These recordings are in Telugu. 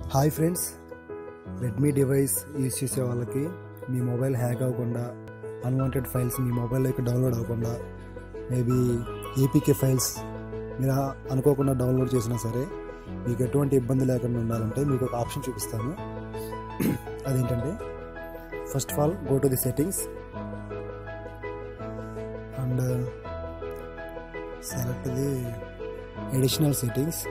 hi friends Redmi device use చేసే వాళ్ళకి మీ మొబైల్ హ్యాక్ అవ్వకుండా అన్వాంటెడ్ ఫైల్స్ మీ మొబైల్లోకి డౌన్లోడ్ అవ్వకుండా మేబీ ఏపీకే ఫైల్స్ మీరు అనుకోకుండా డౌన్లోడ్ చేసినా సరే మీకు ఎటువంటి ఇబ్బంది లేకుండా ఉండాలంటే మీకు ఒక ఆప్షన్ చూపిస్తాను అదేంటంటే first of all go to the settings and select the additional settings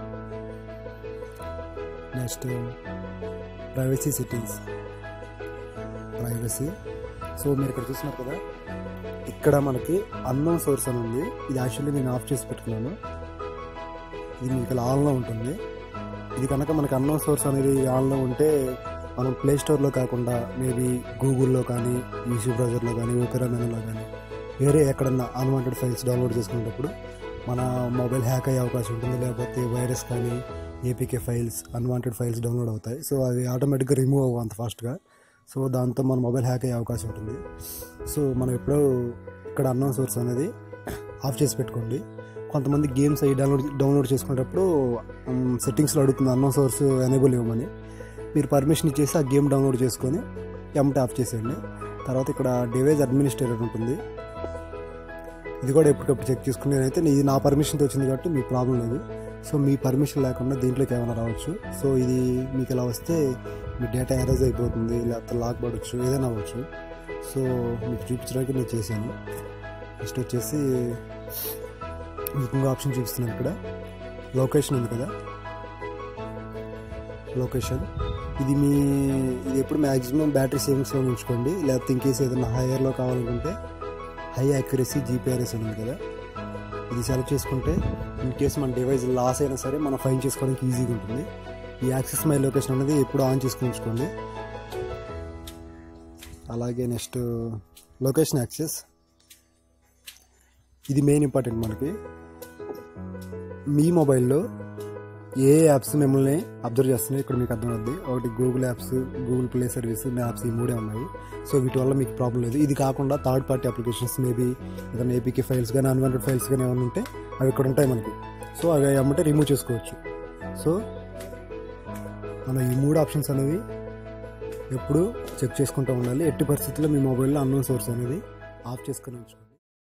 next privacy settings privacy so మీరు ఇక్కడ చూస్తున్నారు కదా ఇక్కడ మనకి అన్నోన్ సోర్స్ అని ఉంది ఇది యాక్చువల్లీ నేను ఆఫ్ చేసి పెట్టుకున్నాను ఇది మీకు ఇలా ఆన్లో ఉంటుంది ఇది కనుక మనకి అన్నోన్ సోర్స్ అనేది ఆన్లో ఉంటే మనం ప్లే స్టోర్లో కాకుండా మేబీ గూగుల్లో కానీ యూట్యూబ్ బ్రౌజర్లో కానీ ఓపెరా మెనూలో కానీ వేరే ఎక్కడన్నా అన్వాంటెడ్ ఫైల్స్ డౌన్లోడ్ చేసుకునేటప్పుడు మన మొబైల్ హ్యాక్ అయ్యే అవకాశం ఉంటుంది లేకపోతే వైరస్ కానీ APK files unwanted files download అవుతాయి సో అవి ఆటోమేటిక్గా రిమూవ్ అవ్వ అంత ఫాస్ట్గా సో దాంతో మన మొబైల్ హ్యాక్ అయ్యే అవకాశం ఉంటుంది సో మనం ఎప్పుడో ఇక్కడ అన్నోన్ సోర్స్ అనేది ఆఫ్ చేసి పెట్టుకోండి కొంతమంది గేమ్స్ అవి డౌన్లోడ్ డౌన్లోడ్ చేసుకునేటప్పుడు సెట్టింగ్స్లో అడుగుతుంది అన్నోన్ సోర్స్ ఎనేబుల్ ఇవ్వమని మీరు పర్మిషన్ ఇచ్చేసి ఆ గేమ్ డౌన్లోడ్ చేసుకొని ఎమ్మటే ఆఫ్ చేసేయండి తర్వాత ఇక్కడ డివైస్ అడ్మినిస్ట్రేటర్ ఉంటుంది ఇది కూడా ఎప్పటికప్పుడు చెక్ చేసుకుని నేనైతే ఇది నా పర్మిషన్తో వచ్చింది కాబట్టి మీ ప్రాబ్లం లేదు సో మీ పర్మిషన్ లేకుండా దీంట్లోకి ఏమైనా రావచ్చు సో ఇది మీకు ఇలా వస్తే మీ డేటా ఎరేజ్ అయిపోతుంది లేకపోతే లాక్ పడవచ్చు ఏదైనా అవ్వచ్చు సో మీకు చూపించడానికి నేను చేశాను నెక్స్ట్ వచ్చేసి మీకు ఇంకో ఆప్షన్ చూపిస్తున్నాను ఇక్కడ లొకేషన్ ఉంది కదా లొకేషన్ ఇది మీ ఇది ఎప్పుడు మ్యాక్సిమం బ్యాటరీ సేవింగ్స్లో ఉంచుకోండి లేకపోతే ఇంకేస్ ఏదైనా హైయర్లో కావాలనుకుంటే హై యాక్యురసీ జీపీఆర్ఎస్ ఉంది కదా ఇది సెలెక్ట్ చేసుకుంటే ఇన్ కేసు మన డివైస్ లాస్ అయినా సరే మనం ఫైన్ చేసుకోవడానికి ఈజీగా ఉంటుంది ఈ యాక్సెస్ మై లొకేషన్ అనేది ఎప్పుడు ఆన్ చేసుకుని ఉంచుకోండి అలాగే నెక్స్ట్ లొకేషన్ యాక్సెస్ ఇది మెయిన్ ఇంపార్టెంట్ మనకి మీ మొబైల్లో ఏ యాప్స్ మిమ్మల్ని అబ్జర్వ్ చేస్తున్నాయి ఇక్కడ మీకు అర్థమవుద్ది ఒకటి Google apps Google Play service apps ఈ మూడే ఉన్నాయి సో వీటి వల్ల మీకు ప్రాబ్లం లేదు ఇది కాకుండా థర్డ్ పార్టీ అప్లికేషన్స్ మేబీ ఏదైనా ఏపీకే ఫైల్స్ కానీ అన్వాంటెడ్ ఫైల్స్ కానీ ఏమైనా ఉంటే అవి ఇక్కడ ఉంటాయి మనకి సో అవి ఏమంటే రిమూవ్ చేసుకోవచ్చు సో మనం ఈ మూడు ఆప్షన్స్ అనేవి ఎప్పుడు చెక్ చేసుకుంటూ ఉండాలి ఎట్టి పరిస్థితుల్లో మీ మొబైల్లో అన్నోన్ సోర్స్ అనేది ఆఫ్ చేసుకుని ఉంచుకోండి